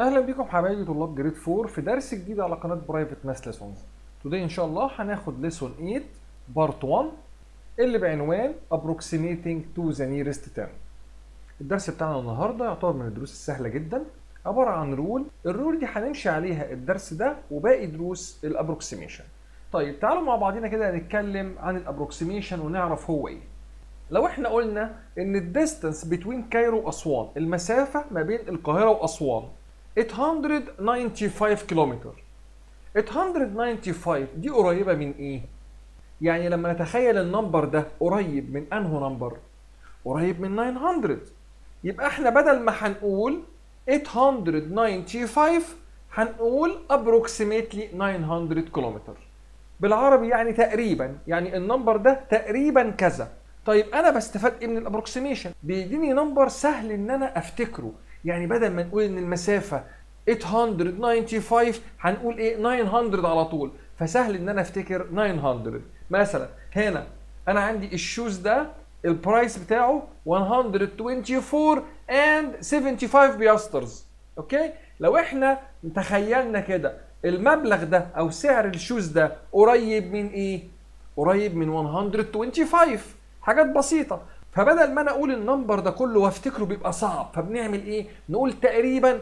اهلا بكم حبايبي طلاب جريد 4 في درس جديد على قناه برايفت ماس ليسونز توداي ان شاء الله هناخد ليسون 8 بارت 1 اللي بعنوان approximating to the nearest 10 الدرس بتاعنا النهارده يعتبر من الدروس السهله جدا عباره عن رول الرول دي هنمشي عليها الدرس ده وباقي دروس الابروكسيميشن طيب تعالوا مع بعضينا كده نتكلم عن الابروكسيميشن ونعرف هو ايه لو احنا قلنا ان الديستانس بين كايرو واسوان المسافه ما بين القاهره واسوان 895 كيلومتر 895 دي قريبه من ايه يعني لما نتخيل النمبر ده قريب من انه نمبر قريب من 900 يبقى احنا بدل ما هنقول 895 هنقول approximately 900 كيلومتر بالعربي يعني تقريبا يعني النمبر ده تقريبا كذا طيب انا بستفاد ايه من الابروكسيميشن بيديني نمبر سهل ان انا افتكره يعني بدل ما نقول ان المسافه 895 هنقول ايه 900 على طول فسهل ان انا افتكر 900 مثلا هنا انا عندي الشوز ده البرايس بتاعه 124 and 75 بياسترز اوكي لو احنا تخيلنا كده المبلغ ده او سعر الشوز ده قريب من ايه قريب من 125 حاجات بسيطه فبدل ما انا اقول النمبر ده كله وافتكره بيبقى صعب فبنعمل ايه نقول تقريبا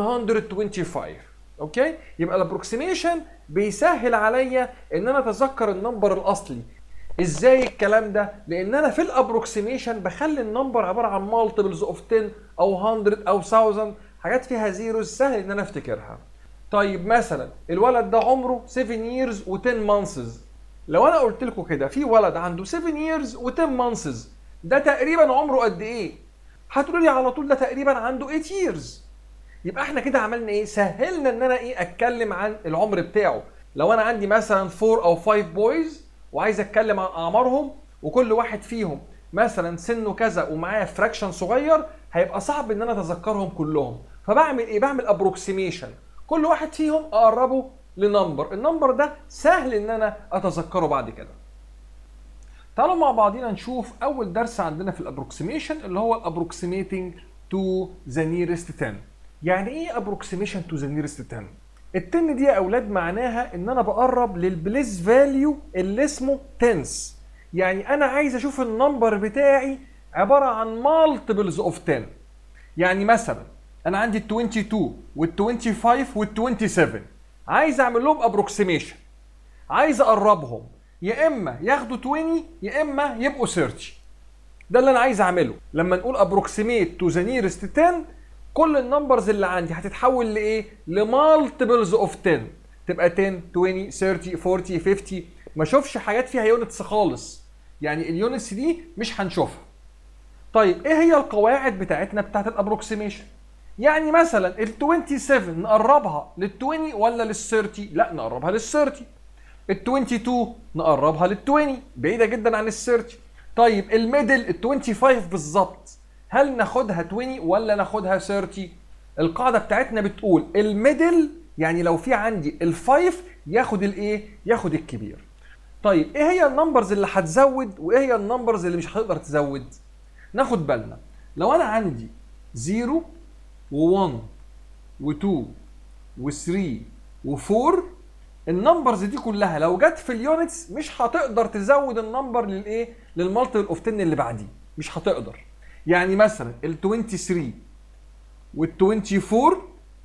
125 اوكي يبقى الابروكسيميشن بيسهل عليا ان انا اتذكر النمبر الاصلي ازاي الكلام ده لان انا في الابروكسيميشن بخلي النمبر عباره عن مالتيبلز اوف 10 او 100 او 1000 حاجات فيها زيروز سهل ان انا افتكرها طيب مثلا الولد ده عمره 7 years و10 months لو انا قلت لكم كده في ولد عنده 7 years و10 months ده تقريبا عمره قد ايه هتقولوا لي على طول ده تقريبا عنده 8 years يبقى احنا كده عملنا ايه سهلنا ان انا ايه اتكلم عن العمر بتاعه لو انا عندي مثلا 4 او 5 بويز وعايز اتكلم عن اعمارهم وكل واحد فيهم مثلا سنه كذا ومعاه فراكشن صغير هيبقى صعب ان انا اتذكرهم كلهم فبعمل ايه بعمل ابروكسيميشن كل واحد فيهم اقربه لنمبر النمبر ده سهل ان انا اتذكره بعد كده تعالوا مع بعضينا نشوف اول درس عندنا في الابروكسيميشن اللي هو الابروكسيميتنج تو ذا نيرست 10 يعني ايه ابروكسيميشن تو ذا نيرست 10 ال 10 دي يا اولاد معناها ان انا بقرب للبليس فاليو اللي اسمه تنس يعني انا عايز اشوف النمبر بتاعي عباره عن مالتيبلز اوف 10 يعني مثلا انا عندي ال 22 وال 25 وال 27 عايز اعمل لهم ابروكسيميشن عايز اقربهم يا اما ياخدوا 20 يا اما يبقوا 30 ده اللي انا عايز اعمله لما نقول ابروكسيميت تو ذا نيرست 10 كل النمبرز اللي عندي هتتحول لايه لمالتيبلز اوف 10 تبقى 10 20 30 40 50 ما اشوفش حاجات فيها يونتس خالص يعني اليونتس دي مش هنشوفها طيب ايه هي القواعد بتاعتنا بتاعت الابروكسيميشن يعني مثلا ال 27 نقربها لل 20 ولا لل 30 لا نقربها لل 30 ال 22 نقربها لل 20 بعيده جدا عن ال 30 طيب الميدل ال 25 بالظبط هل ناخدها 20 ولا ناخدها 30 القاعده بتاعتنا بتقول الميدل يعني لو في عندي الفايف ياخد الايه ياخد الكبير طيب ايه هي النمبرز اللي هتزود وايه هي النمبرز اللي مش هتقدر تزود ناخد بالنا لو انا عندي 0 و1 و2 و3 و4 النمبرز دي كلها لو جت في اليونتس مش هتقدر تزود النمبر للايه للمالتيبل اوف 10 اللي بعديه مش هتقدر يعني مثلا ال 23 وال 24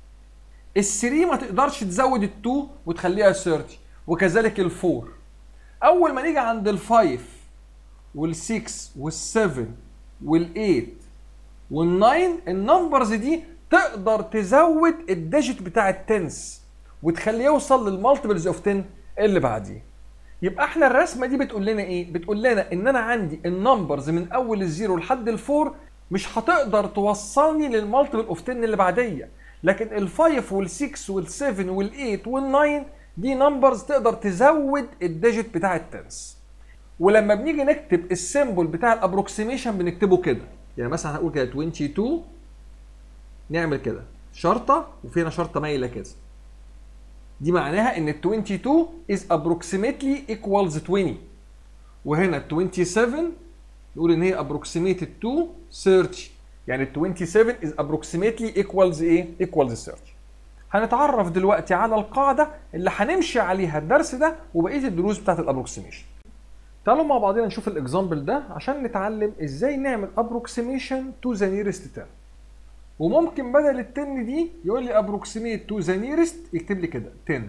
ال 3 ما تقدرش تزود ال 2 وتخليها 30 وكذلك ال 4 اول ما نيجي عند ال 5 وال 6 وال 7 وال 8 وال 9 النمبرز دي تقدر تزود الديجيت بتاع التنس وتخليه يوصل للمالتيبلز اوف 10 اللي بعديه يبقى احنا الرسمه دي بتقول لنا ايه بتقول لنا ان انا عندي النمبرز من اول الزيرو لحد الفور مش هتقدر توصلني للمالتيبل اوف 10 اللي بعديه لكن ال5 وال6 وال7 وال8 وال9 دي نمبرز تقدر تزود الديجيت بتاع التنس ولما بنيجي نكتب السيمبل بتاع الابروكسيميشن بنكتبه كده يعني مثلا هنقول كده 22 نعمل كده شرطه وفي هنا شرطه مايله كده دي معناها ان ال 22 is approximately equals 20 وهنا ال 27 نقول ان هي approximated to 30 يعني ال 27 is approximately equals ايه؟ equals 30 هنتعرف دلوقتي على القاعده اللي هنمشي عليها الدرس ده وبقيه الدروس بتاعت الابروكسيميشن تعالوا مع بعضنا نشوف الاكزامبل ده عشان نتعلم ازاي نعمل ابروكسيميشن تو ذا نيرست تيرم وممكن بدل التن دي يقول لي ابروكسيميت تو ذا نيرست يكتب لي كده 10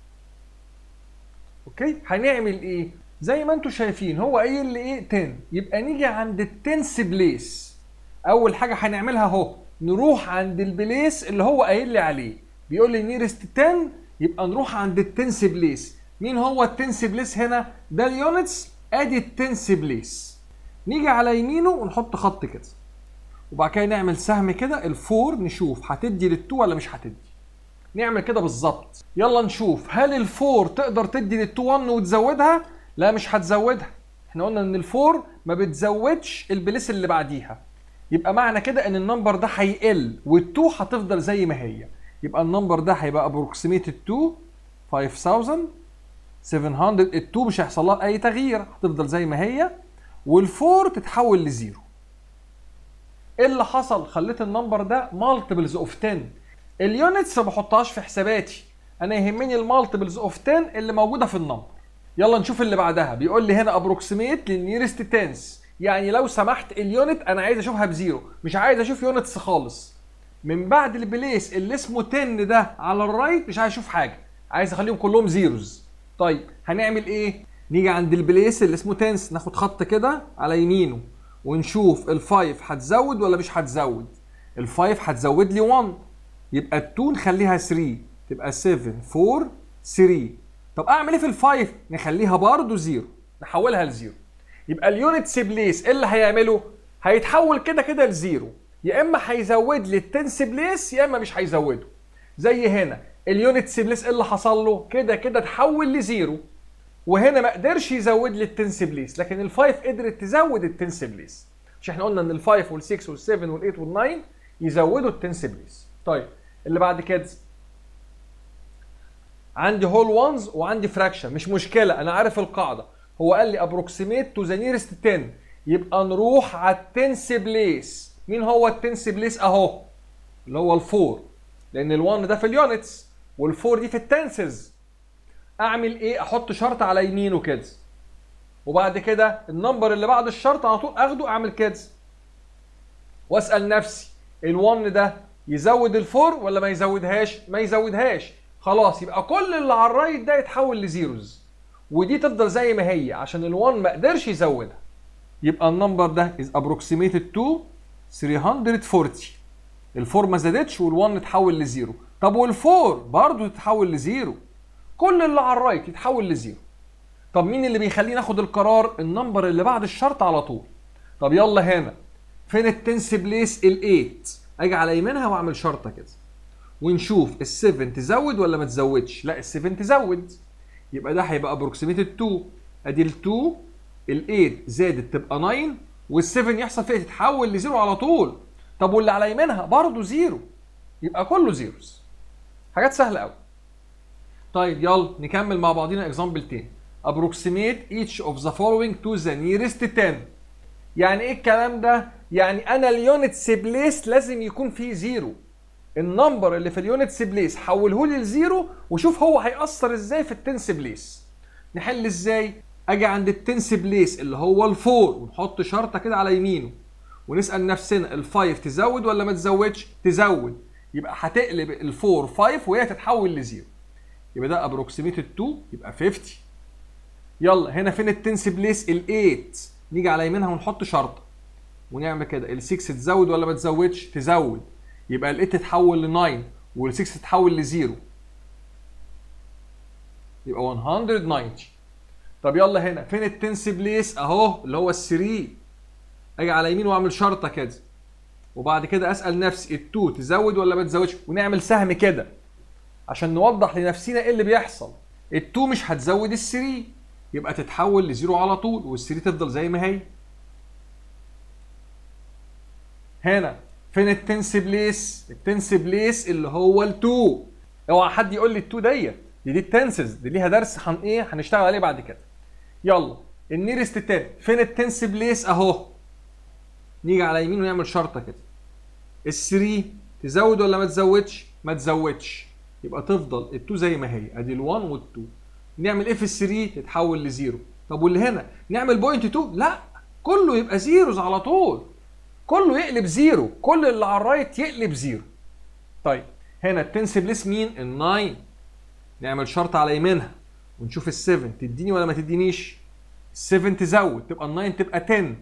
اوكي هنعمل ايه زي ما انتم شايفين هو قايل لي ايه 10 يبقى نيجي عند التنس بليس اول حاجه هنعملها اهو نروح عند البليس اللي هو قايل لي عليه بيقول لي نيرست 10 يبقى نروح عند التنس بليس مين هو التنس بليس هنا ده اليونتس ادي التنس بليس نيجي على يمينه ونحط خط كده وبعد كده نعمل سهم كده الفور نشوف هتدي للتو ولا مش هتدي نعمل كده بالظبط يلا نشوف هل الفور تقدر تدي للتو 1 وتزودها لا مش هتزودها احنا قلنا ان الفور ما بتزودش البليس اللي بعديها يبقى معنى كده ان النمبر ده هيقل والتو هتفضل زي ما هي يبقى النمبر ده هيبقى ابروكسيميتد تو 5700 ال2 مش هيحصل لها اي تغيير هتفضل زي ما هي والفور تتحول لزيرو ايه اللي حصل خليت النمبر ده مالتيبلز اوف 10 اليونتس ما بحطهاش في حساباتي انا يهمني المالتيبلز اوف 10 اللي موجوده في النمبر يلا نشوف اللي بعدها بيقول لي هنا ابروكسيميت للنيرست تنس يعني لو سمحت اليونت انا عايز اشوفها بزيرو مش عايز اشوف يونتس خالص من بعد البليس اللي اسمه 10 ده على الرايت مش عايز اشوف حاجه عايز اخليهم كلهم زيروز طيب هنعمل ايه نيجي عند البليس اللي اسمه تنس ناخد خط كده على يمينه ونشوف الفايف هتزود ولا مش هتزود الفايف هتزود لي 1 يبقى ال2 نخليها 3 تبقى 7 4 3 طب اعمل ايه في الفايف نخليها برضه زيرو نحولها لزيرو يبقى اليونت بليس ايه اللي هيعمله هيتحول كده كده لزيرو يا اما هيزود لي التنس بليس يا اما مش هيزوده زي هنا اليونت بليس ايه اللي حصل له كده كده اتحول لزيرو وهنا ما قدرش يزود لي التنس بليس لكن الفايف قدرت تزود التنس بليس مش احنا قلنا ان الفايف وال6 وال7 وال8 وال9 يزودوا التنس بليس طيب اللي بعد كده عندي هول وانز وعندي فراكشن مش مشكله انا عارف القاعده هو قال لي ابروكسيميت تو ذا نيرست 10 يبقى نروح على التنس بليس مين هو التنس بليس اهو اللي هو الفور لان ال1 ده في اليونتس والفور دي في التنسز اعمل ايه احط شرط على يمينه كده وبعد كده النمبر اللي بعد الشرط على طول اخده اعمل كده واسال نفسي ال1 ده يزود الفور ولا ما يزودهاش ما يزودهاش خلاص يبقى كل اللي على الرايت ده يتحول لزيروز ودي تفضل زي ما هي عشان ال1 ما قدرش يزودها يبقى النمبر ده is approximated to 340 الفور ما زادتش وال1 اتحول لزيرو طب والفور برضه تتحول لزيرو كل اللي على الرايت يتحول لزيرو طب مين اللي بيخليني ناخد القرار النمبر اللي بعد الشرط على طول طب يلا هنا فين التنس بليس ال8 اجي على يمينها واعمل شرطه كده ونشوف ال7 تزود ولا ما تزودش لا ال7 تزود يبقى ده هيبقى ابروكسيميتد 2 ادي ال2 ال8 زادت تبقى 9 وال7 يحصل فيها تتحول لزيرو على طول طب واللي على يمينها برضه زيرو يبقى كله زيروز حاجات سهله قوي طيب يلا نكمل مع بعضينا اكزامبل تاني approximate each of the following to the nearest 10 يعني ايه الكلام ده يعني انا اليونتس بليس لازم يكون فيه زيرو النمبر اللي في اليونتس بليس حوله لي لزيرو وشوف هو هيأثر ازاي في التنس بليس نحل ازاي اجي عند التنس بليس اللي هو الفور ونحط شرطه كده على يمينه ونسال نفسنا الفايف تزود ولا ما تزودش تزود يبقى هتقلب الفور 5 وهي تتحول لزيرو يبقى ده ابروكسيميتد 2 يبقى 50 يلا هنا فين التنس بليس ال8 نيجي على يمينها ونحط شرطه ونعمل كده ال6 تزود ولا ما تزودش تزود يبقى ال8 تتحول ل 9 وال6 تتحول لزيرو يبقى 190 طب يلا هنا فين التنس بليس اهو اللي هو ال3 اجي على يمين واعمل شرطه كده وبعد كده اسال نفسي ال2 تزود ولا ما تزودش ونعمل سهم كده عشان نوضح لنفسنا ايه اللي بيحصل ال2 مش هتزود ال3 يبقى تتحول لزيرو على طول وال3 تفضل زي ما هي هنا فين التنس بليس التنس بليس اللي هو ال2 اوعى حد يقول لي ال2 ديت دي دي التنسز دي ليها درس هن ايه هنشتغل عليه بعد كده يلا النيرست 10 فين التنس بليس اهو نيجي على يمين ونعمل شرطه كده ال3 تزود ولا ما تزودش ما تزودش يبقى تفضل ال2 زي ما هي ادي ال1 وال2 نعمل ايه في ال3 تتحول لزيرو طب واللي هنا نعمل بوينت 2 لا كله يبقى زيروز على طول كله يقلب زيرو كل اللي على الرايت يقلب زيرو طيب هنا التنسبلس مين ال9 نعمل شرط على يمينها ونشوف ال7 تديني ولا ما تدينيش ال7 تزود تبقى ال9 تبقى 10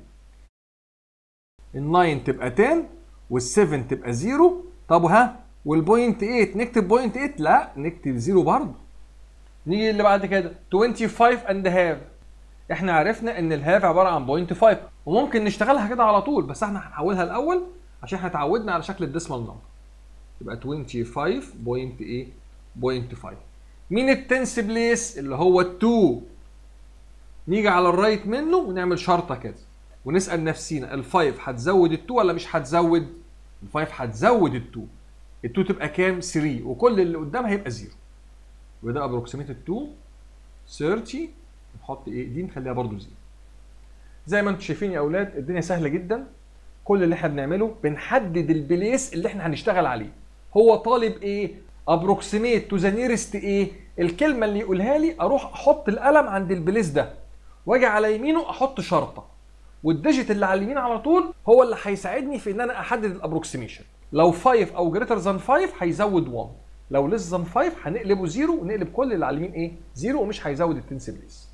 ال9 تبقى 10 وال7 تبقى 0 طب ها والبوينت 8 نكتب بوينت 8 لا نكتب 0 برضه نيجي اللي بعد كده 25 اند هاف احنا عرفنا ان الهاف عباره عن بوينت 5 وممكن نشتغلها كده على طول بس احنا هنحولها الاول عشان احنا اتعودنا على شكل الديسمال نمبر يبقى 25 بوينت ايه بوينت 5 مين التنس بليس اللي هو ال2 نيجي على الرايت منه ونعمل شرطه كده ونسال نفسينا ال5 هتزود ال2 ولا مش هتزود ال5 هتزود ال2 ال2 تبقى كام 3 وكل اللي قدامها هيبقى 0 يبقى ده ابروكسيميت 2 30 نحط ايه دي نخليها برده 0 زي ما انتم شايفين يا اولاد الدنيا سهله جدا كل اللي احنا بنعمله بنحدد البليس اللي احنا هنشتغل عليه هو طالب ايه ابروكسيميت تو ذا نيرست ايه الكلمه اللي يقولها لي اروح احط القلم عند البليس ده واجي على يمينه احط شرطه والديجيت اللي على اليمين على طول هو اللي هيساعدني في ان انا احدد الابروكسيميشن لو 5 او جريتر ذان 5 هيزود 1 لو ليس ذان 5 هنقلبه 0 ونقلب كل اللي على اليمين ايه 0 ومش هيزود التنس بليس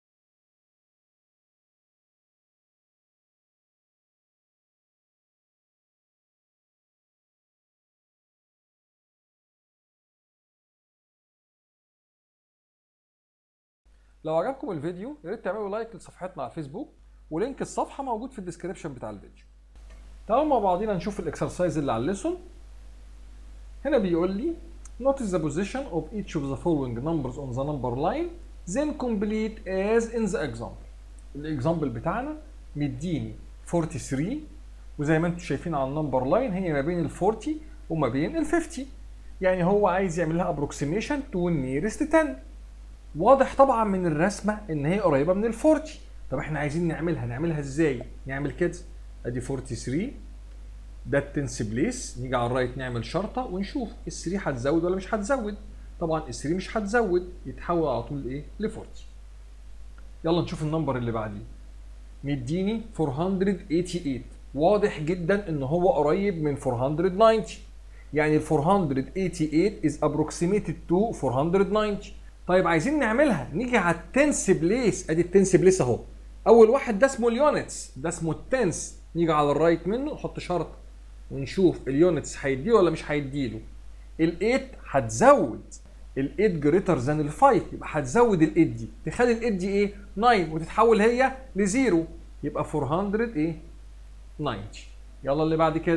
لو عجبكم الفيديو يا ريت تعملوا لايك لصفحتنا على الفيسبوك ولينك الصفحه موجود في الديسكربشن بتاع الفيديو تعالوا مع بعضينا نشوف الاكسرسايز اللي على الليسون هنا بيقول لي notice the position of each of the following numbers on the number line then complete as in the example الاكزامبل بتاعنا مديني 43 وزي ما انتم شايفين على النمبر لاين هي ما بين ال 40 وما بين ال 50 يعني هو عايز يعمل لها approximation to nearest 10 واضح طبعا من الرسمه ان هي قريبه من ال 40 طب احنا عايزين نعملها نعملها ازاي نعمل كده ادي 43 ده التنس بليس نيجي على الرايت نعمل شرطه ونشوف ال 3 هتزود ولا مش هتزود طبعا ال 3 مش هتزود يتحول على طول لايه ل 40 يلا نشوف النمبر اللي بعديه مديني 488 واضح جدا ان هو قريب من 490 يعني ال 488 is approximated to 490 طيب عايزين نعملها نيجي على التنس بليس ادي التنس بليس اهو اول واحد ده اسمه اليونتس ده اسمه التنس نيجي على الرايت منه نحط شرط ونشوف اليونتس هيديه ولا مش هيديله ال8 هتزود ال8 جريتر ذان ال5 يبقى هتزود ال8 دي تخلي ال8 دي ايه 9 وتتحول هي لزيرو يبقى 400 ايه 90 يلا اللي بعد كده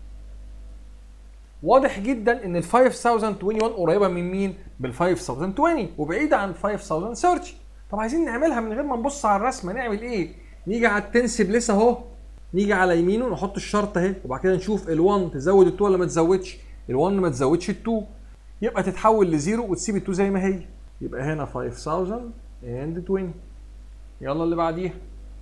واضح جدا ان ال 5021 قريبه من مين؟ بال 5020 وبعيده عن 5030 طب عايزين نعملها من غير ما نبص على الرسمه نعمل ايه؟ نيجي على التنس بليس اهو نيجي على يمينه نحط الشرط اهي وبعد كده نشوف ال1 تزود ال2 ولا ما تزودش ال1 ما تزودش ال2 يبقى تتحول لزيرو وتسيب ال2 زي ما هي يبقى هنا 5020 يلا اللي بعديها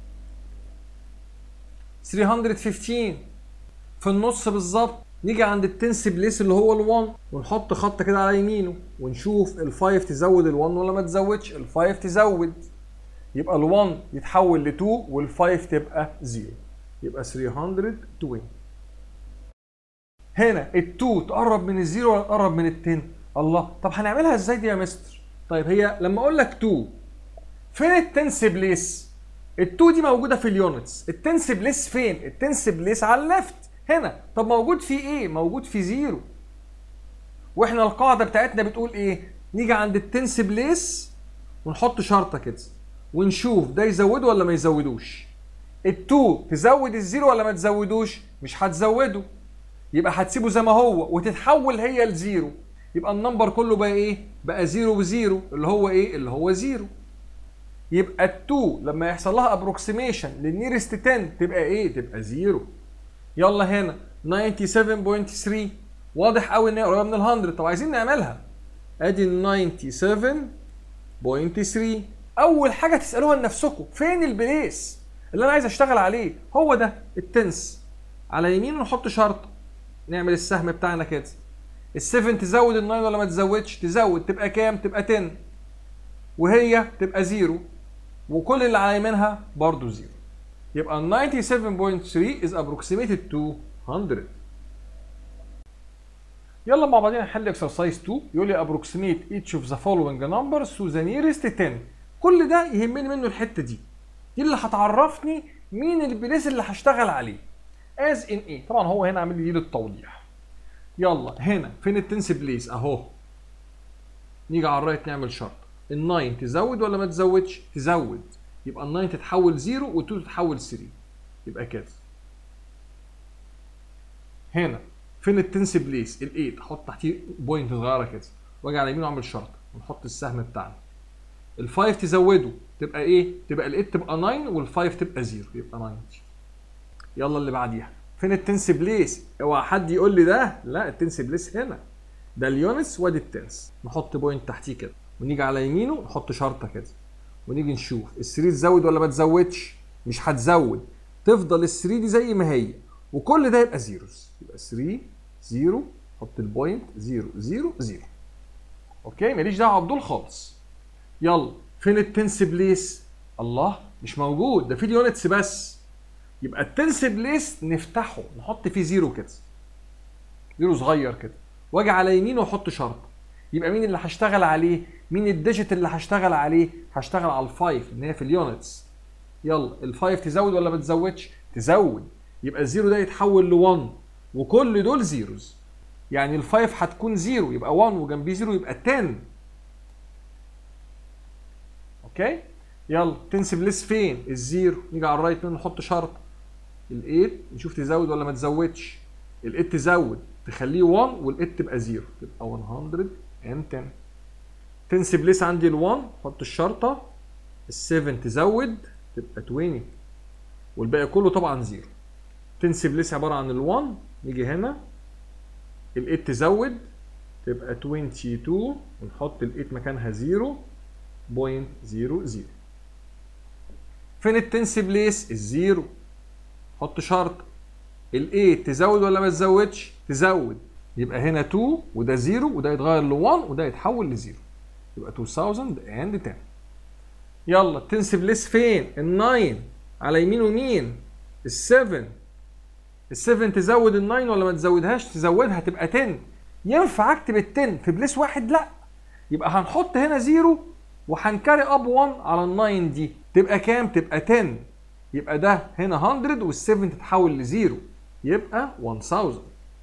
315 في النص بالظبط نيجي عند التنس بليس اللي هو ال1 ونحط خط كده على يمينه ونشوف ال5 تزود ال1 ولا ما تزودش ال5 تزود يبقى ال1 يتحول ل2 وال5 تبقى 0 يبقى 320 هنا ال2 تقرب من الزيرو ولا تقرب من ال10 الله طب هنعملها ازاي دي يا مستر طيب هي لما اقول لك 2 فين التنس بليس ال2 دي موجوده في اليونتس التنس بليس فين التنس بليس على الليفت هنا طب موجود في ايه موجود في زيرو واحنا القاعده بتاعتنا بتقول ايه نيجي عند التنس بليس ونحط شرطه كده ونشوف ده يزوده ولا ما يزودوش التو تزود الزيرو ولا ما تزودوش مش هتزوده يبقى هتسيبه زي ما هو وتتحول هي لزيرو يبقى النمبر كله بقى ايه بقى زيرو بزيرو اللي هو ايه اللي هو زيرو يبقى التو لما يحصل لها ابروكسيميشن للنيرست 10 تبقى ايه تبقى زيرو يلا هنا 97.3 واضح قوي ان هي قريبه من ال 100 طب عايزين نعملها ادي ال 97.3 اول حاجه تسالوها لنفسكم فين البليس اللي انا عايز اشتغل عليه هو ده التنس على يمين نحط شرط نعمل السهم بتاعنا كده ال7 تزود ال9 ولا ما تزودش تزود تبقى كام تبقى 10 وهي تبقى 0 وكل اللي على يمينها برضه 0 يبقى ال 97.3 is approximated to 100 يلا مع بعضنا نحل اكسرسايز 2 يقول لي approximate each of the following numbers to the nearest 10 كل ده يهمني منه الحته دي دي اللي هتعرفني مين البليس اللي هشتغل عليه as in ايه طبعا هو هنا عامل لي دي للتوضيح يلا هنا فين التنس بليس اهو نيجي على الرايت نعمل شرط ال9 تزود ولا ما تزودش تزود يبقى ال9 تتحول 0 وال2 تتحول 3 يبقى كده هنا فين التنس بليس ال8 احط تحتيه بوينت صغيره كده واجي على يمينه اعمل شرط ونحط السهم بتاعنا ال5 تزوده تبقى ايه تبقى ال8 تبقى 9 وال5 تبقى 0 يبقى 90 يلا اللي بعديها فين التنس بليس اوعى حد يقول لي ده لا التنس بليس هنا ده اليونس وادي التنس نحط بوينت تحتيه كده ونيجي على يمينه نحط شرطه كده ونيجي نشوف ال3 تزود ولا ما تزودش مش هتزود تفضل ال3 دي زي ما هي وكل ده يبقى زيروز يبقى 3 0 حط البوينت 0 0 0 اوكي ماليش دعوه بدول خالص يلا فين التنس بليس الله مش موجود ده في اليونتس بس يبقى التنس بليس نفتحه نحط فيه زيرو كده زيرو صغير كده واجي على يمينه واحط شرط يبقى مين اللي هشتغل عليه مين الديجيت اللي هشتغل عليه هشتغل على الفايف ان هي في اليونتس يلا الفايف تزود ولا ما تزودش تزود يبقى الزيرو ده يتحول ل1 وكل دول زيروز يعني الفايف هتكون زيرو يبقى 1 وجنبيه زيرو يبقى 10 اوكي يلا تنسب ليس فين الزيرو نيجي على الرايت منه نحط شرط ال8 نشوف تزود ولا ما تزودش ال8 تزود تخليه 1 وال8 تبقى 0 تبقى 110 تنسب ليس عندي ال1 حط الشرطه ال7 تزود تبقى 20 والباقي كله طبعا 0 تنسب ليس عباره عن ال1 نيجي هنا ال8 تزود تبقى 22 ونحط ال8 مكانها 0 بوينت 0 0 فين التنس بليس الزيرو حط شرط ال8 تزود ولا ما تزودش تزود يبقى هنا 2 وده 0 وده يتغير ل 1 وده يتحول ل 0 يبقى 2010 يلا التنس بليس فين ال9 على يمينه مين ال7 ال7 تزود ال9 ولا ما تزودهاش تزودها تبقى 10 ينفع اكتب ال 10 في بليس واحد لا يبقى هنحط هنا 0 وهنكاري اب 1 على ال9 دي تبقى كام تبقى 10 يبقى ده هنا 100 وال7 تتحول ل 0 يبقى 1000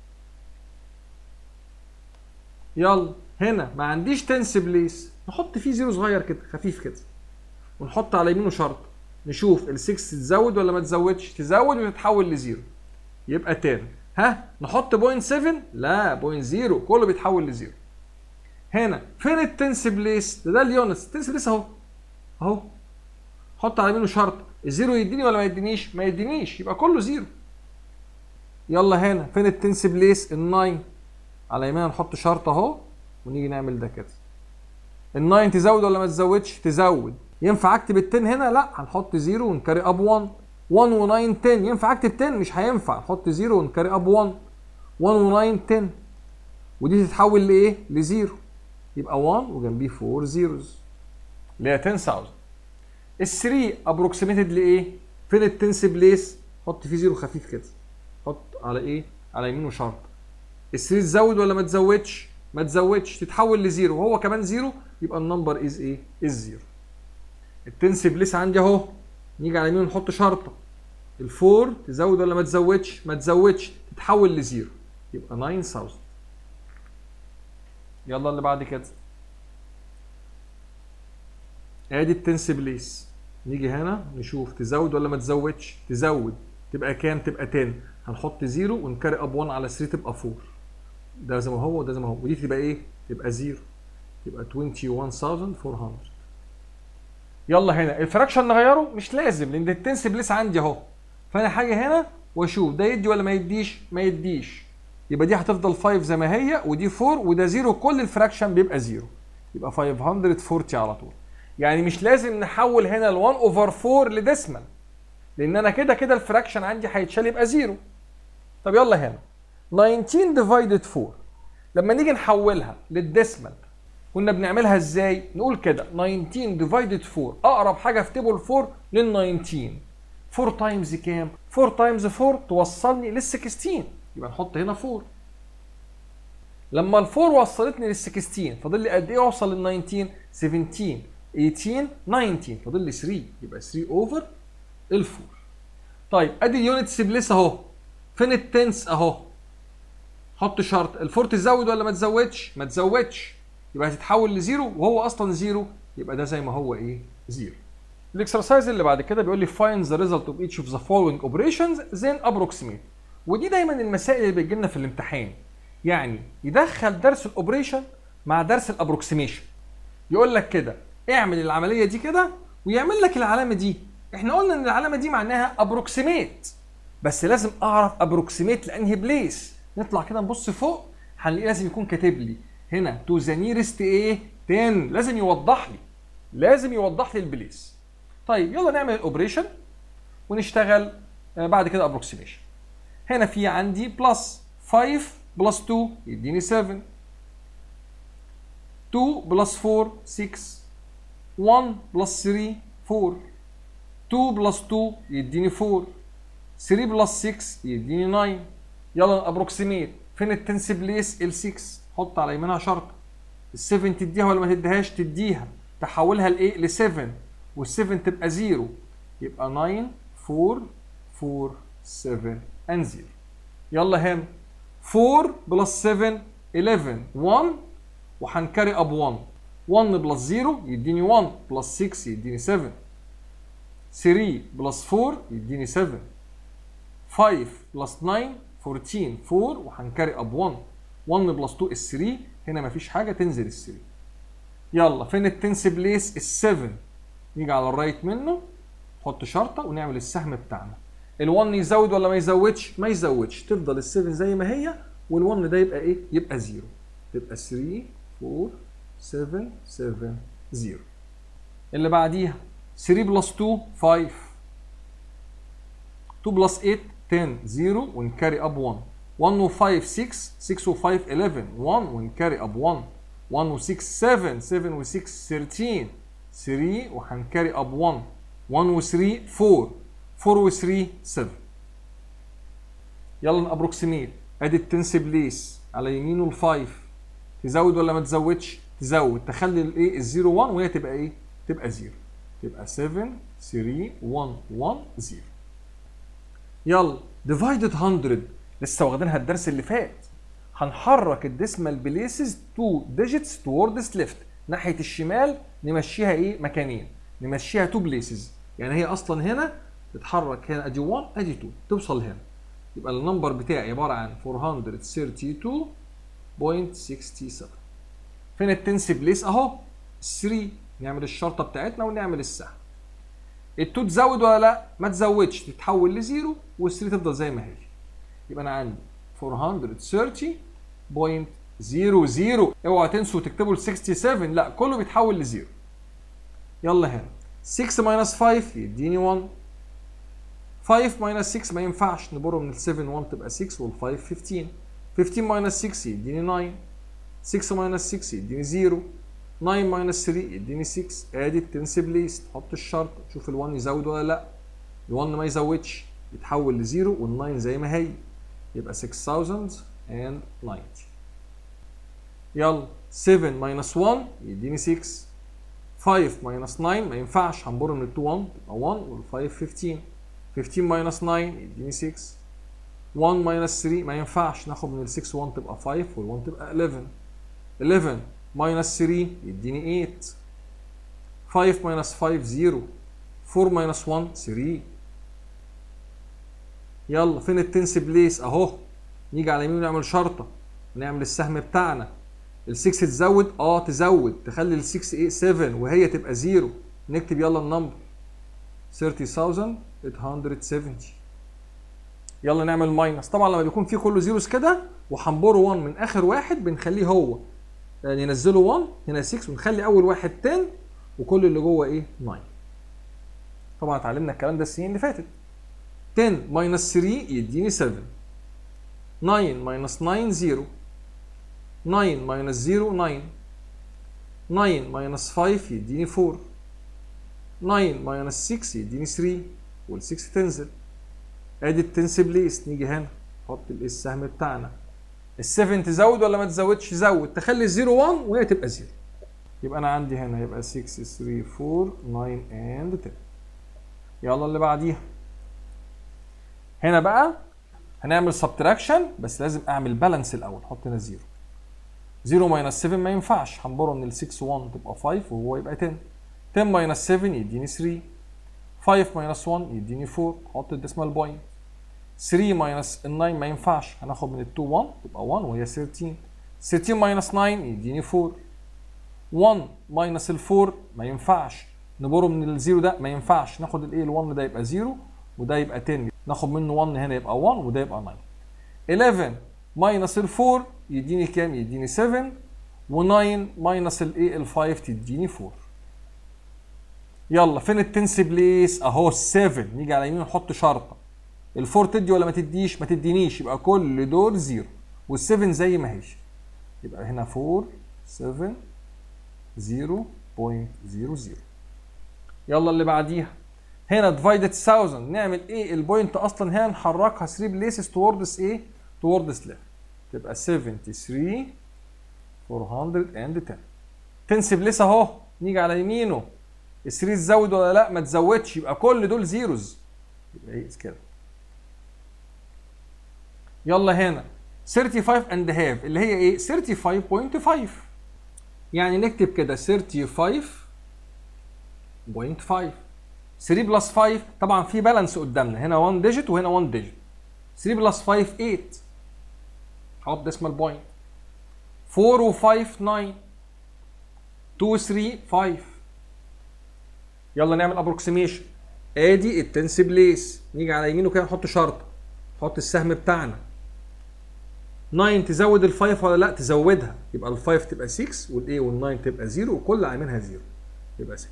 يلا هنا ما عنديش تنس بليس نحط فيه زيرو صغير كده خفيف كده ونحط على يمينه شرط نشوف ال6 تزود ولا ما تزودش تزود وتتحول لزيرو يبقى 10 ها نحط بوينت 7 لا بوينت 0 كله بيتحول لزيرو هنا فين التنس بليس ده ده اليونس التنس بليس اهو اهو حط على يمينه شرط الزيرو يديني ولا ما يدينيش ما يدينيش يبقى كله زيرو يلا هنا فين التنس بليس ال9 على يمينها نحط شرط اهو ونيجي نعمل ده كده ال9 تزود ولا ما تزودش تزود ينفع اكتب ال10 هنا لا هنحط 0 ونكاري اب 1 1 و9 10 ينفع اكتب 10 مش هينفع نحط 0 ونكاري اب 1 1 و9 10 ودي تتحول لايه لزيرو يبقى 1 وجنبيه 4 زيروز اللي هي 10000 ال 3 ابروكسيميتد لايه فين التنس بليس حط فيه زيرو خفيف كده حط على ايه على يمينه شرط ال 3 تزود ولا ما تزودش ما تزودش تتحول لزيرو وهو كمان زيرو يبقى النمبر از ايه از زيرو التنس بليس عندي اهو نيجي على يمينه نحط شرطه الفور تزود ولا ما تزودش ما تزودش تتحول لزيرو يبقى 9000 يلا اللي بعد كده ادي التنس بليس نيجي هنا نشوف تزود ولا ما تزودش تزود تبقى كام تبقى 10 هنحط 0 ونكاري اب 1 على 3 تبقى 4 ده زي ما هو وده زي ما هو ودي تبقى ايه تبقى 0 يبقى 21400 يلا هنا الفراكشن نغيره مش لازم لان التنس بليس عندي اهو فانا حاجه هنا واشوف ده يدي ولا ما يديش ما يديش يبقى دي هتفضل 5 زي ما هي ودي 4 وده 0 كل الفراكشن بيبقى 0 يبقى 540 على طول يعني مش لازم نحول هنا ال 1 اوفر 4 لديسمال لان انا كده كده الفراكشن عندي هيتشال يبقى 0 طب يلا هنا 19 ديفايدد 4 لما نيجي نحولها للديسمال كنا بنعملها ازاي نقول كده 19 ديفايدد 4 اقرب حاجه في تيبل 4 لل 19 4 تايمز كام 4 تايمز 4 توصلني لل 16 يبقى نحط هنا 4 لما ال 4 وصلتني لل 16 فاضل لي قد ايه اوصل لل 19 17 18 19 فاضل لي 3 يبقى 3 اوفر ال 4 طيب ادي اليونتس بليس اهو فين التنس اهو حط شرط ال 4 تزود ولا ما تزودش ما تزودش يبقى هتتحول لزيرو وهو اصلا زيرو يبقى ده زي ما هو ايه زيرو الاكسرسايز اللي بعد كده بيقول لي find the result of each of the following operations then approximate ودي دايما المسائل اللي بتجي لنا في الامتحان يعني يدخل درس الاوبريشن مع درس الابروكسيميشن يقول لك كده اعمل العمليه دي كده ويعمل لك العلامه دي احنا قلنا ان العلامه دي معناها ابروكسيميت بس لازم اعرف ابروكسيميت لانهي بليس نطلع كده نبص فوق هنلاقيه لازم يكون كاتب لي هنا تو ذا نيرست ايه 10 لازم يوضح لي لازم يوضح لي البليس طيب يلا نعمل الاوبريشن ونشتغل بعد كده ابروكسيميشن هنا في عندي بلس 5 بلس 2 يديني 7 2 بلس 4 6 1 بلس 3 4 2 بلس 2 يديني 4 3 بلس 6 يديني 9 يلا ابروكسيميت فين التنس بليس ال 6 حط على يمينها شرطه ال 7 تديها ولا ما تديهاش تديها تحولها لايه ل 7 وال 7 تبقى 0 يبقى 9 4 4 7 and 0 يلا هنا 4 بلس 7 11 1 وهنكري اب 1 1 بلس 0 يديني 1 بلس 6 يديني 7 3 بلس 4 يديني 7 5 بلس 9 14 4 وهنكري اب 1 1 بلس 2 is 3 هنا مفيش حاجه تنزل ال 3 يلا فين التنس بليس ال 7 نيجي على الرايت منه نحط شرطه ونعمل السهم بتاعنا ال1 يزود ولا ما يزودش ما يزودش تفضل ال7 زي ما هي وال1 ده يبقى ايه يبقى 0 تبقى 3 4 7 7 0 اللي بعديها 3 بلس 2 5 2 بلس 8 10 0 ونكاري اب 1 1 و 5 6 6 و 5 11 1 ونكاري اب 1 1 و 6 7 7 و 6 13 3 وهنكاري اب 1 1 و 3 4 4 و 3 7 يلا نابروكسيميت ادي التنس بليس على يمينه ال 5 تزود ولا ما تزودش؟ تزود تخلي الايه الزيرو 1 وهي تبقى ايه؟ تبقى 0 تبقى 7 3 1 1 0 يلا ديفايدد 100 لسه واخدينها الدرس اللي فات هنحرك الديسمال بليسز تو ديجيتس توردز ليفت ناحيه الشمال نمشيها ايه مكانين نمشيها تو بليسز يعني هي اصلا هنا تتحرك هنا ادي 1 ادي 2 توصل هنا يبقى النمبر بتاعي عباره عن 432.67 فين التنس بليس اهو 3 نعمل الشرطه بتاعتنا ونعمل السهم ال2 تزود ولا لا ما تزودش تتحول لزيرو وال3 تفضل زي ما هي يبقى انا عندي 430.00 اوعى تنسوا تكتبوا ال 67 لا كله بيتحول لزيرو يلا هنا 6 ماينس 5 يديني 1 5 ماينس 6 ما ينفعش نبره من ال 7 1 تبقى 6 وال 5 15 15 ماينس 6 يديني 9 6 ماينس 6 يديني 0 9 ماينس 3 يديني 6 ادي التنس بليس تحط الشرط تشوف ال 1 يزود ولا لا ال 1 ما يزودش يتحول لزيرو وال 9 زي ما هي يبقى 6090 يلا 7 ماينس 1 يديني 6 5 ماينس 9 ما ينفعش هنبر من ال 2 1 تبقى 1 وال 5 15 15 ماينس 9 يديني 6 1 ماينس 3 ما ينفعش ناخد من ال 6 1 تبقى 5 وال 1 تبقى 11 11 ماينس 3 يديني 8 5 ماينس 5 0 4 ماينس 1 3 يلا فين التنس بليس اهو نيجي على يمين ونعمل شرطه ونعمل السهم بتاعنا ال 6 تزود اه تزود تخلي ال 6 ايه 7 وهي تبقى 0 نكتب يلا النمبر 30870 يلا نعمل ماينس طبعا لما بيكون في كله زيروز كده وهنبره 1 من اخر واحد بنخليه هو يعني ننزله 1 هنا 6 ونخلي اول واحد 10 وكل اللي جوه ايه 9 طبعا اتعلمنا الكلام ده السنين اللي فاتت 10 ماينس 3 يديني 7 9 ماينس 9 0 9 ماينس 0 9 9 ماينس 5 يديني 4 9 ماينس 6 يديني 3 وال 6 تنزل ادي التنس بليس نيجي هنا نحط الايه السهم بتاعنا ال 7 تزود ولا ما تزودش زود تخلي الزيرو 1 وهي تبقى 0 يبقى انا عندي هنا يبقى 6 3 4 9 and 10 يلا اللي بعديها هنا بقى هنعمل سبتراكشن بس لازم اعمل بالانس الاول حط هنا 0 0 ماينس 7 ما ينفعش هنبره من ال 6 1 تبقى 5 وهو يبقى 10 10 ماينس 7 يديني 3 5 ماينس 1 يديني 4 حط الديسمال بوينت 3 ماينس ال 9 ما ينفعش هناخد من ال 2 1 تبقى 1 وهي 13 13 ماينس 9 يديني 4 1 ماينس ال 4 ما ينفعش نبره من الزيرو ده ما ينفعش ناخد الايه ال 1 ده يبقى 0 وده يبقى 10 ناخد منه 1 هنا يبقى 1 وده يبقى 9 11 ماينس ال 4 يديني كام؟ يديني 7 و9 ماينس الايه ال 5 تديني 4 يلا فين التنس بليس؟ اهو 7 نيجي على يمين نحط شرطه ال 4 تدي ولا ما تديش؟ ما تدينيش يبقى كل دول 0 وال7 زي ما هي يبقى هنا 4 7 0.00 يلا اللي بعديها هنا ديفايدد 1000 نعمل ايه البوينت اصلا هنا نحركها 3 بليسز توردز ايه توردز ليفت تبقى 73 410 تنسب لسه اهو نيجي على يمينه ال 3 تزود ولا لا ما تزودش يبقى كل دول زيروز يبقى ايه كده يلا هنا 35 اند هاف اللي هي ايه 35.5 يعني نكتب كده 35.5 3 بلس 5 طبعا في بالانس قدامنا هنا 1 ديجيت وهنا 1 ديجيت 3 بلس 5 8 حط ديسمال بوينت 4 و 5 9 2 3 5 يلا نعمل ابروكسيميشن ادي التنس بليس نيجي على يمينه كده نحط شرطه نحط السهم بتاعنا 9 تزود ال 5 ولا لا تزودها يبقى ال 5 تبقى 6 والايه وال 9 تبقى 0 وكل عاملها 0 يبقى 6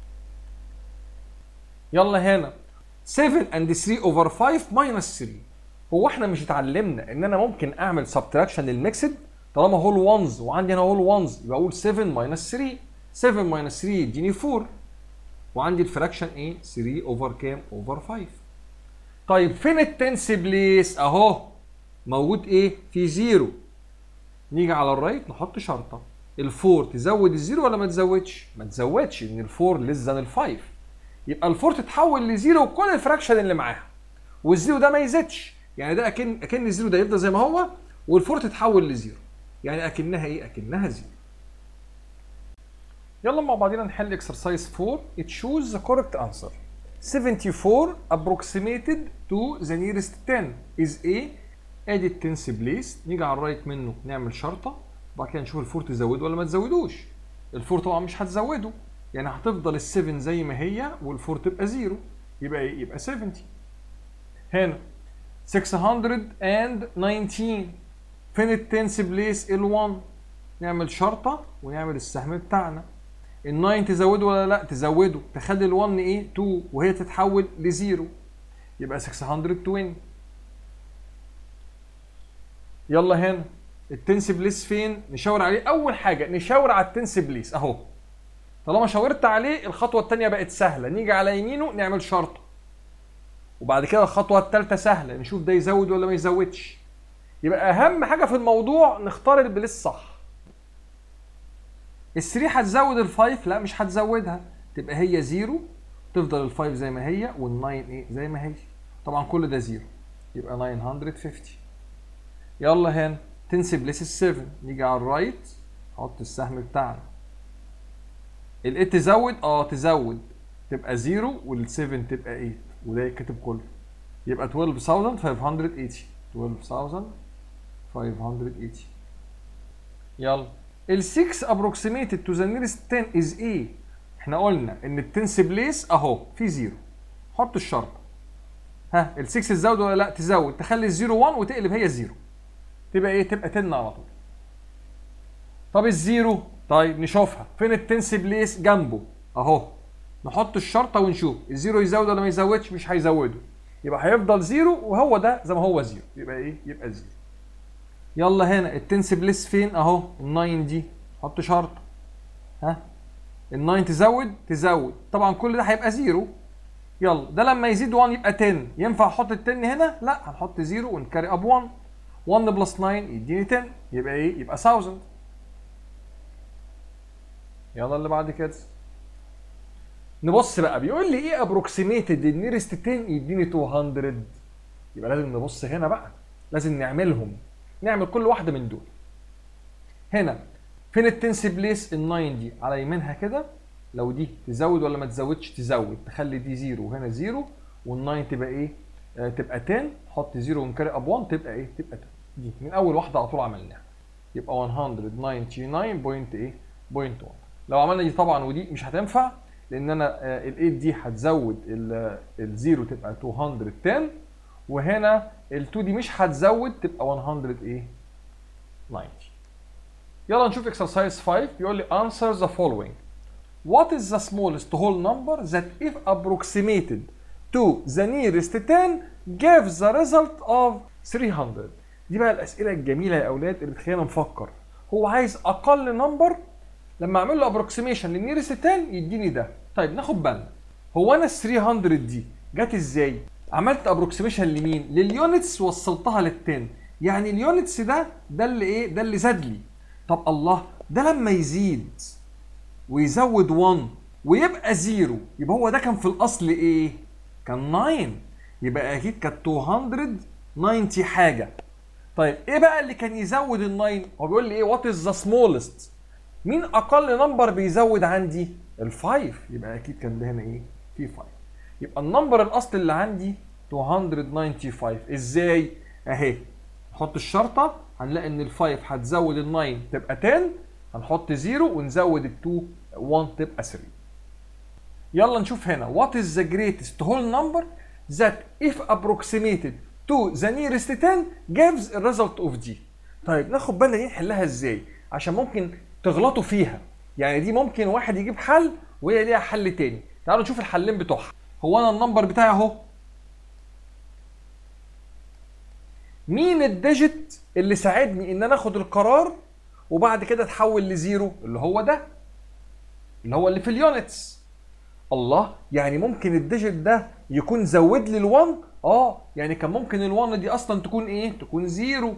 يلا هنا 7 and 3 over 5 minus 3 هو احنا مش اتعلمنا ان انا ممكن اعمل سبتراكشن للميكسد طالما هول وانز وعندي هنا هول وانز يبقى اقول 7 minus 3 7 minus 3 يديني 4 وعندي الفراكشن ايه 3 اوفر كام اوفر 5 طيب فين التنس بليس اهو موجود ايه في زيرو نيجي على الرايت نحط شرطه الفور تزود الزيرو ولا ما تزودش ما تزودش ان الفور ليس ذان الفايف يبقى الفور تتحول لزيرو وكل الفراكشن اللي معاها والزيرو ده ما يزيدش يعني ده اكن اكن الزيرو ده يفضل زي ما هو والفور تتحول لزيرو يعني اكنها ايه اكنها زيرو يلا مع بعضينا نحل اكسرسايز 4 it choose the correct answer 74 approximated to the nearest 10 is a ادي التنس بليس نيجي على الرايت منه نعمل شرطه وبعد كده نشوف الفور تزوده ولا ما تزودوش الفور طبعا مش هتزوده يعني هتفضل ال7 زي ما هي والفور تبقى زيرو يبقى ايه يبقى 70 هنا 619 فين التنس بليس ال1 نعمل شرطه ونعمل السهم بتاعنا ال9 تزوده ولا لا تزوده تخلي ال1 ايه 2 وهي تتحول لزيرو يبقى 620 يلا هنا التنس بليس فين نشاور عليه اول حاجه نشاور على التنس بليس اهو طالما شاورت عليه الخطوه الثانيه بقت سهله نيجي على يمينه نعمل شرطه وبعد كده الخطوه الثالثه سهله نشوف ده يزود ولا ما يزودش يبقى اهم حاجه في الموضوع نختار البليس صح الثري هتزود الفايف لا مش هتزودها تبقى هي زيرو تفضل الفايف زي ما هي والناين ايه زي ما هي طبعا كل ده زيرو يبقى 950 يلا هنا تنسب بليس ال7 نيجي على الرايت نحط السهم بتاعنا ال8 تزود اه تزود تبقى 0 وال7 تبقى 8 وده يتكتب كله يبقى 12580 12580 يلا ال 6 approximated to the nearest 10 is ايه؟ احنا قلنا ان التنس بليس اهو في 0 حط الشرطه ها ال 6 تزود ولا لا تزود تخلي الزيرو 1 وتقلب هي 0 تبقى ايه تبقى 10 على طول طب الزيرو طيب نشوفها فين التنس بليس جنبه اهو نحط الشرطه ونشوف الزيرو يزود ولا ما يزودش مش هيزوده يبقى هيفضل زيرو وهو ده زي ما هو زيرو يبقى ايه يبقى زيرو يلا هنا التنس بليس فين اهو ال9 دي حط شرط ها ال9 تزود تزود طبعا كل ده هيبقى زيرو يلا ده لما يزيد 1 يبقى 10 ينفع احط ال 10 هنا لا هنحط 0 ونكاري اب 1 1 بلس 9 يديني 10 يبقى ايه يبقى 1000 يلا اللي بعد كده نبص بقى بيقول لي ايه ابروكسيميتد النيرست 10 يديني 200 يبقى لازم نبص هنا بقى لازم نعملهم نعمل كل واحده من دول هنا فين التنس بليس ال 9 دي على يمينها كده لو دي تزود ولا ما تزودش تزود تخلي دي زيرو وهنا زيرو وال9 تبقى ايه آه تبقى 10 حط زيرو ونكاري اب 1 تبقى ايه تبقى 10 دي من اول واحده على طول عملناها يبقى 199.8 ايه بوينت 1 لو عملنا دي طبعا ودي مش هتنفع لان انا آه ال8 دي هتزود الزيرو تبقى 210 وهنا ال2 دي مش هتزود تبقى 100 ايه 90 يلا نشوف exercise 5 بيقول لي answer the following What is the smallest whole number that if approximated to the nearest 10 gives the result of 300 دي بقى الأسئلة الجميلة يا أولاد اللي بتخلينا نفكر هو عايز أقل نمبر لما أعمل له approximation للنيرست 10 يديني ده طيب ناخد بالنا هو أنا ال 300 دي جت إزاي؟ عملت approximation لمين؟ لليونتس وصلتها لل 10 يعني اليونتس ده ده اللي إيه؟ ده اللي زاد لي طب الله ده لما يزيد ويزود 1 ويبقى 0 يبقى هو ده كان في الاصل ايه؟ كان 9 يبقى اكيد كانت 290 حاجه طيب ايه بقى اللي كان يزود ال 9 هو بيقول لي ايه وات از ذا سمولست مين اقل نمبر بيزود عندي ال5 يبقى اكيد كان ده هنا ايه في 5 يبقى النمبر الاصل اللي عندي 295 ازاي اهي نحط الشرطه هنلاقي ان ال5 هتزود ال9 تبقى 10 هنحط 0 ونزود ال 2 1 تبقى 3 يلا نشوف هنا what is the greatest whole number that if approximated to the nearest 10 gives a result of d طيب ناخد بالنا دي نحلها ازاي عشان ممكن تغلطوا فيها يعني دي ممكن واحد يجيب حل وهي ليها حل تاني تعالوا نشوف الحلين بتوعها هو انا النمبر بتاعي اهو مين الديجيت اللي ساعدني ان انا اخد القرار وبعد كده اتحول لزيرو اللي هو ده اللي هو اللي في اليونتس الله يعني ممكن الديجيت ده يكون زود لي ال1 اه يعني كان ممكن ال1 دي اصلا تكون ايه تكون زيرو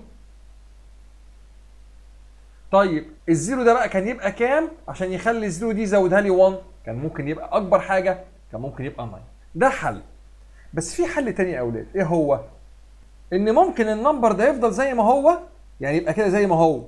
طيب الزيرو ده بقى كان يبقى كام عشان يخلي الزيرو دي يزودها لي 1 كان ممكن يبقى اكبر حاجه كان ممكن يبقى 9 ده حل بس في حل تاني يا اولاد ايه هو ان ممكن النمبر ده يفضل زي ما هو يعني يبقى كده زي ما هو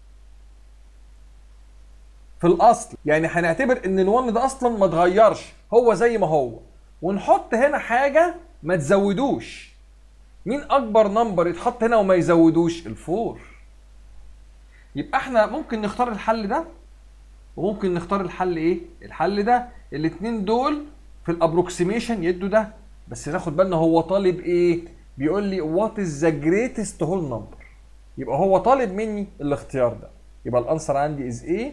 في الاصل يعني هنعتبر ان ال1 ده اصلا ما اتغيرش هو زي ما هو ونحط هنا حاجه ما تزودوش مين اكبر نمبر يتحط هنا وما يزودوش الفور يبقى احنا ممكن نختار الحل ده وممكن نختار الحل ايه الحل ده الاثنين دول في الابروكسيميشن يدوا ده بس ناخد بالنا هو طالب ايه بيقول لي وات از ذا جريتست هول نمبر يبقى هو طالب مني الاختيار ده يبقى الانسر عندي از ايه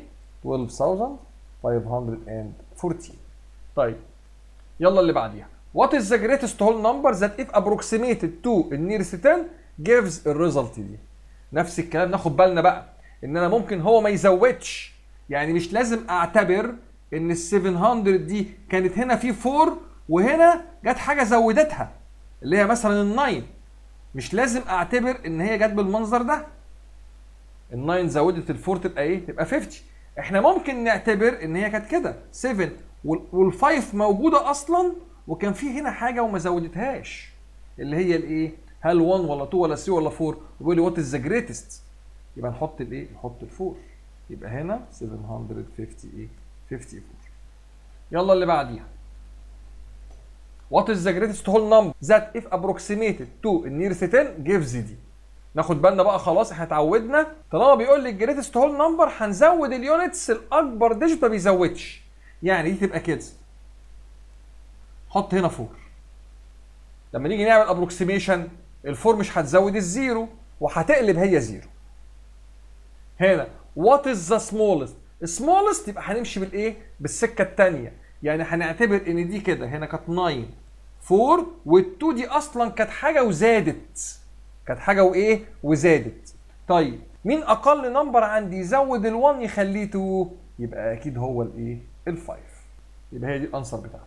12514 طيب يلا اللي بعديها What is the greatest whole number that if approximated to the nearest 10 gives a result دي نفس الكلام ناخد بالنا بقى ان انا ممكن هو ما يزودش يعني مش لازم اعتبر ان ال 700 دي كانت هنا في 4 وهنا جت حاجه زودتها اللي هي مثلا ال 9 مش لازم اعتبر ان هي جت بالمنظر ده ال 9 زودت ال 4 تبقى ايه؟ تبقى 50 احنا ممكن نعتبر ان هي كانت كده 7 وال5 موجوده اصلا وكان في هنا حاجه وما زودتهاش اللي هي الايه؟ هل 1 ولا 2 ولا 3 ولا 4 ويقول لي وات از ذا جريتست يبقى نحط الايه؟ نحط ال4 يبقى هنا 750 ايه؟ 54 يلا اللي بعديها What is the greatest whole number that if approximated to the nearest 10 gives دي ناخد بالنا بقى خلاص احنا اتعودنا طالما بيقول لي الجريتست هول نمبر هنزود اليونتس الاكبر ديجيت ما بيزودش يعني دي تبقى كده حط هنا 4 لما نيجي نعمل ابروكسيميشن الفور مش هتزود الزيرو وهتقلب هي زيرو هنا وات از ذا سمولست السمولست يبقى هنمشي بالايه بالسكه الثانيه يعني هنعتبر ان دي كده هنا كانت 9 4 وال2 دي اصلا كانت حاجه وزادت كانت حاجه وايه وزادت طيب مين اقل نمبر عندي يزود ال1 يخليه 2 يبقى اكيد هو الايه ال5 يبقى هي دي الانسر بتاعتي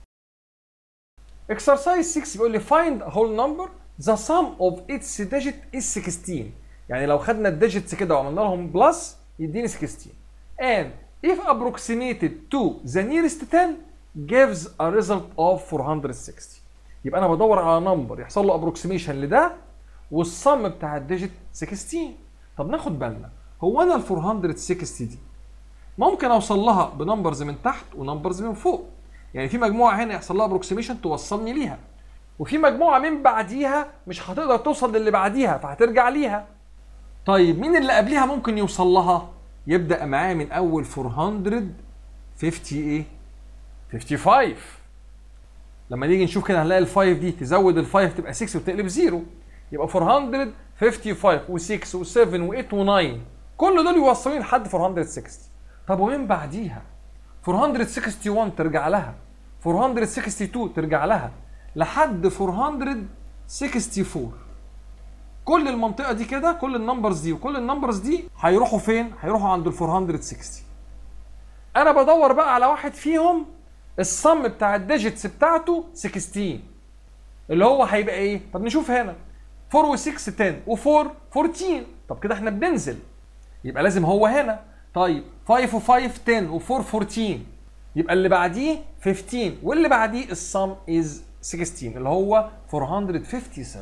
exercise 6 بيقول لي find a whole number the sum of its digit is 16 يعني لو خدنا الديجيتس كده وعملنا لهم بلس يديني 16 and if approximated to the nearest 10 gives a result of 460 يبقى انا بدور على نمبر يحصل له ابروكسيميشن لده والصم بتاع الديجيت 16 طب ناخد بالنا هو انا ال 460 دي ممكن اوصل لها بنمبرز من تحت ونمبرز من فوق يعني في مجموعه هنا يحصل لها ابروكسيميشن توصلني ليها وفي مجموعه من بعديها مش هتقدر توصل للي بعديها فهترجع ليها طيب مين اللي قبليها ممكن يوصل لها يبدا معاه من اول 450 ايه 55 لما نيجي نشوف كده هنلاقي ال5 دي تزود ال5 تبقى 6 وتقلب 0 يبقى 455 و6 و7 و8 و9 كل دول يوصلوني لحد 460 طب ومن بعديها 461 ترجع لها 462 ترجع لها لحد 464 كل المنطقه دي كده كل النمبرز دي وكل النمبرز دي هيروحوا فين هيروحوا عند ال 460 انا بدور بقى على واحد فيهم الصم بتاع الديجيتس بتاعته 16 اللي هو هيبقى ايه طب نشوف هنا 4 و6 10 و4 14 طب كده احنا بننزل يبقى لازم هو هنا طيب 5 و5 10 و4 14 يبقى اللي بعديه 15 واللي بعديه الصم از 16 اللي هو 457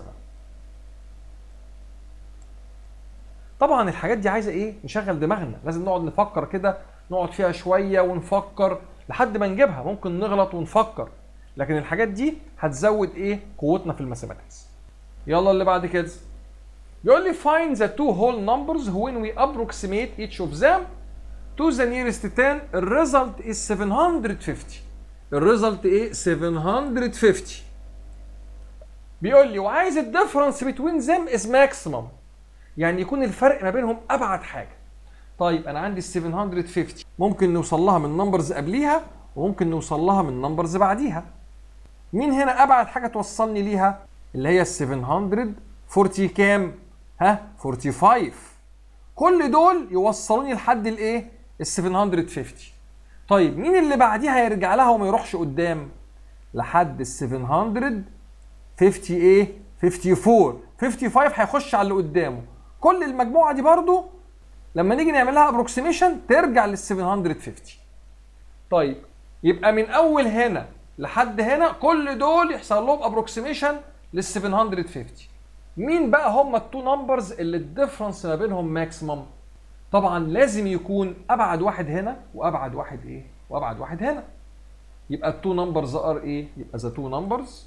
طبعا الحاجات دي عايزه ايه نشغل دماغنا لازم نقعد نفكر كده نقعد فيها شويه ونفكر لحد ما نجيبها ممكن نغلط ونفكر لكن الحاجات دي هتزود ايه قوتنا في الماثيماتكس يلا اللي بعد كده يقول لي find the two whole numbers when we approximate each of them to the nearest 10 الريزلت is 750 الريزلت ايه 750 بيقول لي وعايز الديفرنس between them is maximum يعني يكون الفرق ما بينهم ابعد حاجه طيب انا عندي ال 750 ممكن نوصل لها من نمبرز قبليها وممكن نوصل لها من نمبرز بعديها مين هنا ابعد حاجه توصلني ليها اللي هي ال 740 كام ها 45 كل دول يوصلوني لحد الايه ال 750 طيب مين اللي بعديها يرجع لها وما يروحش قدام لحد ال 750 ايه 54 55 هيخش على اللي قدامه كل المجموعه دي برضو لما نيجي نعمل لها ابروكسيميشن ترجع لل 750 طيب يبقى من اول هنا لحد هنا كل دول يحصل لهم ابروكسيميشن لل 750 مين بقى هم التو نمبرز اللي الديفرنس ما بينهم ماكسيمم طبعا لازم يكون ابعد واحد هنا وابعد واحد ايه وابعد واحد هنا يبقى التو نمبرز ار ايه يبقى ذا تو نمبرز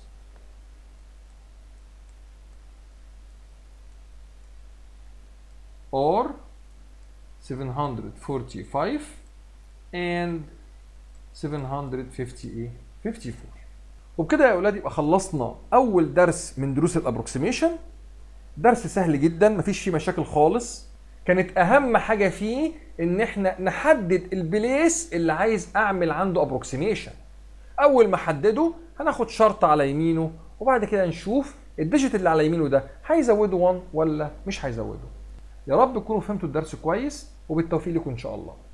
or 745 and 750 ايه 54 وبكده يا اولاد يبقى خلصنا اول درس من دروس الابروكسيميشن درس سهل جدا مفيش فيه مشاكل خالص كانت اهم حاجه فيه ان احنا نحدد البليس اللي عايز اعمل عنده ابروكسيميشن اول ما احدده هناخد شرط على يمينه وبعد كده نشوف الديجيت اللي على يمينه ده هيزوده 1 ولا مش هيزوده يا رب تكونوا فهمتوا الدرس كويس وبالتوفيق لكم ان شاء الله